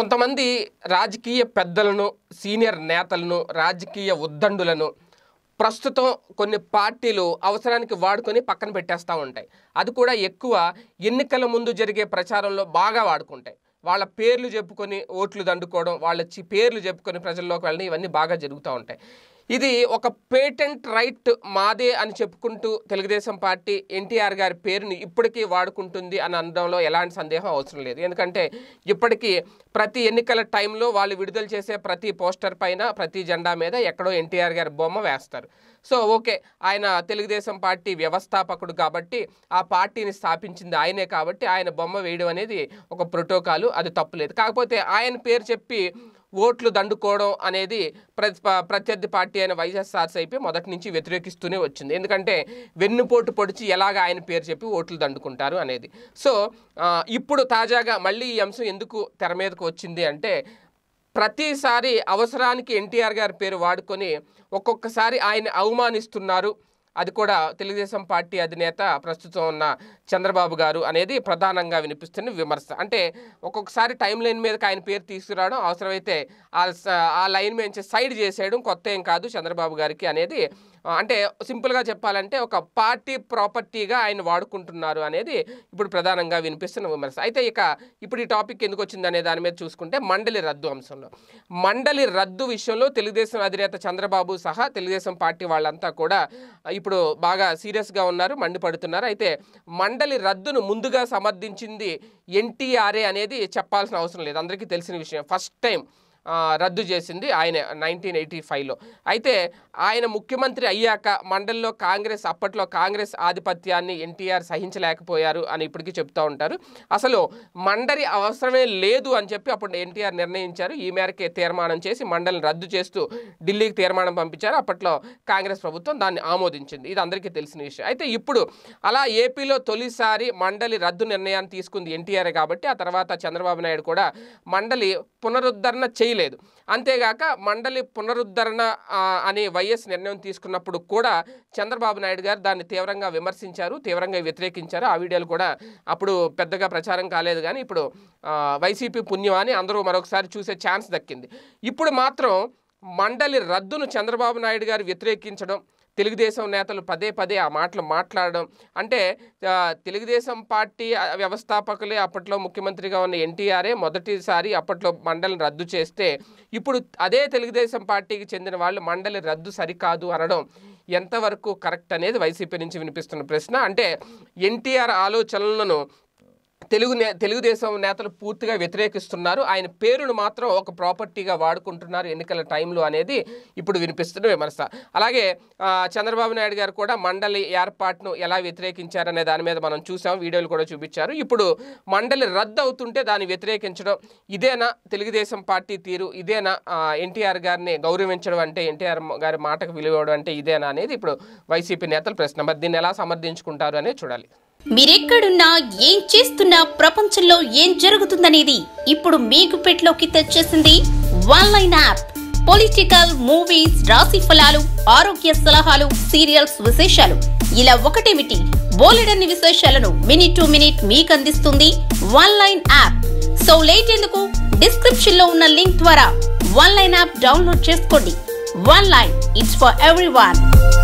కొంతమంది రాజకీయ పెద్దలను సీనియర్ నేతలను రాజకీయ ఉద్దండులను ప్రస్తుతం కొన్ని పార్టీలు అవసరానికి వాడుకొని పక్కన పెట్టేస్తూ ఉంటాయి అది కూడా ఎక్కువ ఎన్నికల ముందు జరిగే ప్రచారంలో బాగా వాడుకుంటాయి వాళ్ళ పేర్లు చెప్పుకొని ఓట్లు దండుకోవడం వాళ్ళ చి- పేర్లు చెప్పుకొని ప్రజల్లోకి వెళ్ళడం ఇవన్నీ బాగా జరుగుతూ ఉంటాయి ఇది ఒక పేటెంట్ రైట్ మాదే అని చెప్పుకుంటూ తెలుగుదేశం పార్టీ ఎన్టీఆర్ గారి పేరుని ఇప్పటికీ వాడుకుంటుంది అని అనడంలో ఎలాంటి సందేహం అవసరం లేదు ఎందుకంటే ఇప్పటికీ ప్రతి ఎన్నికల టైంలో వాళ్ళు విడుదల చేసే ప్రతి పోస్టర్ పైన ప్రతి జెండా మీద ఎక్కడో ఎన్టీఆర్ గారి బొమ్మ వేస్తారు సో ఓకే ఆయన తెలుగుదేశం పార్టీ వ్యవస్థాపకుడు కాబట్టి ఆ పార్టీని స్థాపించింది ఆయనే కాబట్టి ఆయన బొమ్మ వేయడం అనేది ఒక ప్రోటోకాలు అది తప్పులేదు కాకపోతే ఆయన పేరు చెప్పి ఓట్లు దండుకోవడం అనేది ప్ర ప- ప్రత్యర్థి పార్టీ అయిన వైఎస్ఆర్సీపీ మొదటి నుంచి వ్యతిరేకిస్తూనే వచ్చింది ఎందుకంటే వెన్నుపోటు పొడిచి ఎలాగ ఆయన పేరు చెప్పి ఓట్లు దండుకుంటారు అనేది సో ఆ, ఇప్పుడు తాజాగా మళ్ళీ ఈ అంశం ఎందుకు తెర మీదకు వచ్చింది అంటే ప్రతిసారి అవసరానికి ఎన్టీఆర్ గారి పేరు వాడుకొని ఒక్కొక్కసారి ఆయన అవమానిస్తున్నారు అది కూడా తెలుగుదేశం పార్టీ అధినేత ప్రస్తుతం ఉన్న చంద్రబాబు గారు అనేది ప్రధానంగా వినిపిస్తున్న విమర్శ అంటే ఒక్కొక్కసారి టైం లైన్ మీదకి ఆయన పేరు తీసుకురావడం అవసరమైతే ఆ స- ఆ లైన్ మీద సైడ్ చేసేయడం కొత్త ఏం కాదు చంద్రబాబు గారికి అనేది ఆ, అంటే సింపుల్గా చెప్పాలంటే ఒక పార్టీ ప్రాపర్టీగా ఆయన వాడుకుంటున్నారు అనేది ఇప్పుడు ప్రధానంగా వినిపిస్తున్న విమర్శ అయితే ఇక ఇప్పుడు ఈ టాపిక్ ఎందుకు వచ్చింది అనే దాని మీద చూసుకుంటే మండలి రద్దు అంశంలో మండలి రద్దు విషయంలో తెలుగుదేశం అధినేత చంద్రబాబు సహా తెలుగుదేశం పార్టీ వాళ్ళంతా కూడా ఇప్పుడు బాగా సీరియస్గా ఉన్నారు మండిపడుతున్నారు అయితే మండలి రద్దును ముందుగా సమర్థించింది ఎన్టీఆర్ఏ అనేది చెప్పాల్సిన అవసరం లేదు అందరికీ తెలిసిన విషయం ఫస్ట్ టైం ఆ, రద్దు చేసింది ఆయన నైన్టీన్ ఎయిటీ ఫైవ్లో అయితే ఆయన ముఖ్యమంత్రి అయ్యాక మండలిలో కాంగ్రెస్ అప్పట్లో కాంగ్రెస్ ఆధిపత్యాన్ని ఎన్టీఆర్ సహించలేకపోయారు అని ఇప్పటికీ చెప్తూ ఉంటారు అసలు మండలి అవసరమే లేదు అని చెప్పి అప్పుడు ఎన్టీఆర్ నిర్ణయించారు ఈ మేరకే తీర్మానం చేసి మండలిని రద్దు చేస్తూ ఢిల్లీకి తీర్మానం పంపించారు అప్పట్లో కాంగ్రెస్ ప్రభుత్వం దాన్ని ఆమోదించింది ఇది అందరికీ తెలిసిన విషయం అయితే ఇప్పుడు అలా ఏపీలో తొలిసారి మండలి రద్దు నిర్ణయాన్ని తీసుకుంది ఎన్టీఆర్ కాబట్టి ఆ తర్వాత చంద్రబాబు నాయుడు కూడా మండలి పునరుద్ధరణ చేయలేదు అంతేగాక మండలి పునరుద్ధరణ ఆ, అని వైఎస్ నిర్ణయం తీసుకున్నప్పుడు కూడా చంద్రబాబు నాయుడు గారు దాన్ని తీవ్రంగా విమర్శించారు తీవ్రంగా వ్యతిరేకించారు ఆ వీడియోలు కూడా అప్పుడు పెద్దగా ప్రచారం కాలేదు కానీ ఇప్పుడు ఆ, వైసీపీ పుణ్యం అని అందరూ మరొకసారి చూసే ఛాన్స్ దక్కింది ఇప్పుడు మాత్రం మండలి రద్దును చంద్రబాబు నాయుడు గారు వ్యతిరేకించడం తెలుగుదేశం నేతలు పదే పదే ఆ మాటలు మాట్లాడడం అంటే ఆ, తెలుగుదేశం పార్టీ ఆ, వ్యవస్థాపకులే అప్పట్లో ముఖ్యమంత్రిగా ఉన్న ఎన్టీఆర్ఏ మొదటిసారి అప్పట్లో మండలిని రద్దు చేస్తే ఇప్పుడు అదే తెలుగుదేశం పార్టీకి చెందిన వాళ్ళు మండలి రద్దు సరికాదు అనడం ఎంతవరకు కరెక్ట్ అనేది వైసీపీ నుంచి వినిపిస్తున్న ప్రశ్న అంటే ఎన్టీఆర్ ఆలోచనలను తెలుగు నే తెలుగుదేశం నేతలు పూర్తిగా వ్యతిరేకిస్తున్నారు ఆయన పేరును మాత్రం ఒక ప్రాపర్టీగా వాడుకుంటున్నారు ఎన్నికల టైంలో అనేది ఇప్పుడు వినిపిస్తున్న విమర్శ అలాగే ఆ, చంద్రబాబు నాయుడు గారు కూడా మండలి ఏర్పాటును ఎలా వ్యతిరేకించారనే దాని మీద మనం చూసాం వీడియోలు కూడా చూపించారు ఇప్పుడు మండలి రద్దు అవుతుంటే దాన్ని వ్యతిరేకించడం ఇదేనా తెలుగుదేశం పార్టీ తీరు ఇదేనా ఎన్టీఆర్ గారిని గౌరవించడం అంటే ఎన్టీఆర్ గారి మాటకు విలువ ఇవ్వడం అంటే ఇదేనా అనేది ఇప్పుడు వైసీపీ నేతల ప్రశ్న మరి దీన్ని ఎలా సమర్థించుకుంటారు అనేది చూడాలి మీరెక్కడున్నా ఏం చేస్తున్నా ప్రపంచంలో ఏం జరుగుతుందనేది ఇప్పుడు మీకు పెట్లోకి తెచ్చేసింది one line app political movies రాశి ఫలాలు ఆరోగ్య సలహాలు సీరియల్స్ విశేషాలు ఇలా ఒకటేమిటి బోలెడన్ని విశేషాలను మినిట్ టు మినిట్ మీకు అందిస్తుంది one line app so late ఎందుకు డిస్క్రిప్షన్ లో ఉన్న లింక్ ద్వారా వన్ లైన్ యాప్ డౌన్లోడ్ చేసుకోండి one line it's for every